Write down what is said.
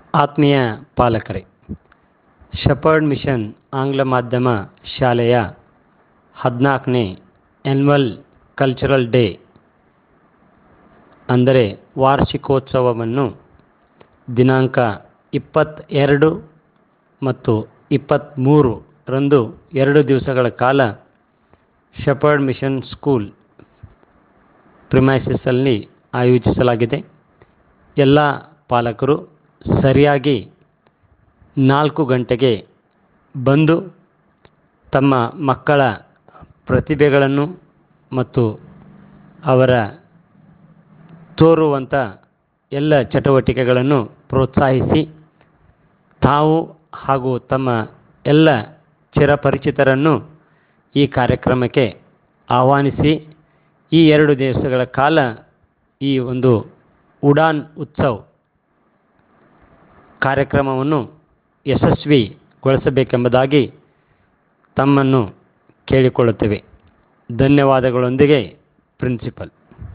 ಆತ್ಮೀಯ ಪಾಲಕರೇ shepherd mission ಆಂಗ್ಲ ಮಾಧ್ಯಮ ಶಾಲೆಯ ಹದಿನಾಲ್ಕನೇ ಆ್ಯನ್ಯುವಲ್ ಕಲ್ಚರಲ್ ಡೇ ಅಂದರೆ ವಾರ್ಷಿಕೋತ್ಸವವನ್ನು ದಿನಾಂಕ ಇಪ್ಪತ್ತೆರಡು ಮತ್ತು ಇಪ್ಪತ್ತ್ಮೂರು ರಂದು ಎರಡು ದಿವಸಗಳ ಕಾಲ ಶೆಪರ್ಡ್ ಮಿಷನ್ ಸ್ಕೂಲ್ ಪ್ರಿಮೈಸಸ್ಸಲ್ಲಿ ಆಯೋಜಿಸಲಾಗಿದೆ ಎಲ್ಲ ಪಾಲಕರು ಸರಿಯಾಗಿ ನಾಲ್ಕು ಗಂಟೆಗೆ ಬಂದು ತಮ್ಮ ಮಕ್ಕಳ ಪ್ರತಿಭೆಗಳನ್ನು ಮತ್ತು ಅವರ ತೋರುವಂಥ ಎಲ್ಲ ಚಟುವಟಿಕೆಗಳನ್ನು ಪ್ರೋತ್ಸಾಹಿಸಿ ತಾವು ಹಾಗೂ ತಮ್ಮ ಎಲ್ಲ ಚಿರಪರಿಚಿತರನ್ನು ಈ ಕಾರ್ಯಕ್ರಮಕ್ಕೆ ಆಹ್ವಾನಿಸಿ ಈ ಎರಡು ದಿವಸಗಳ ಕಾಲ ಈ ಒಂದು ಉಡಾನ್ ಉತ್ಸವ್ ಕಾರ್ಯಕ್ರಮವನ್ನು ಯಶಸ್ವಿಗೊಳಿಸಬೇಕೆಂಬುದಾಗಿ ತಮ್ಮನ್ನು ಕೇಳಿಕೊಳ್ಳುತ್ತೇವೆ ಧನ್ಯವಾದಗಳೊಂದಿಗೆ ಪ್ರಿನ್ಸಿಪಲ್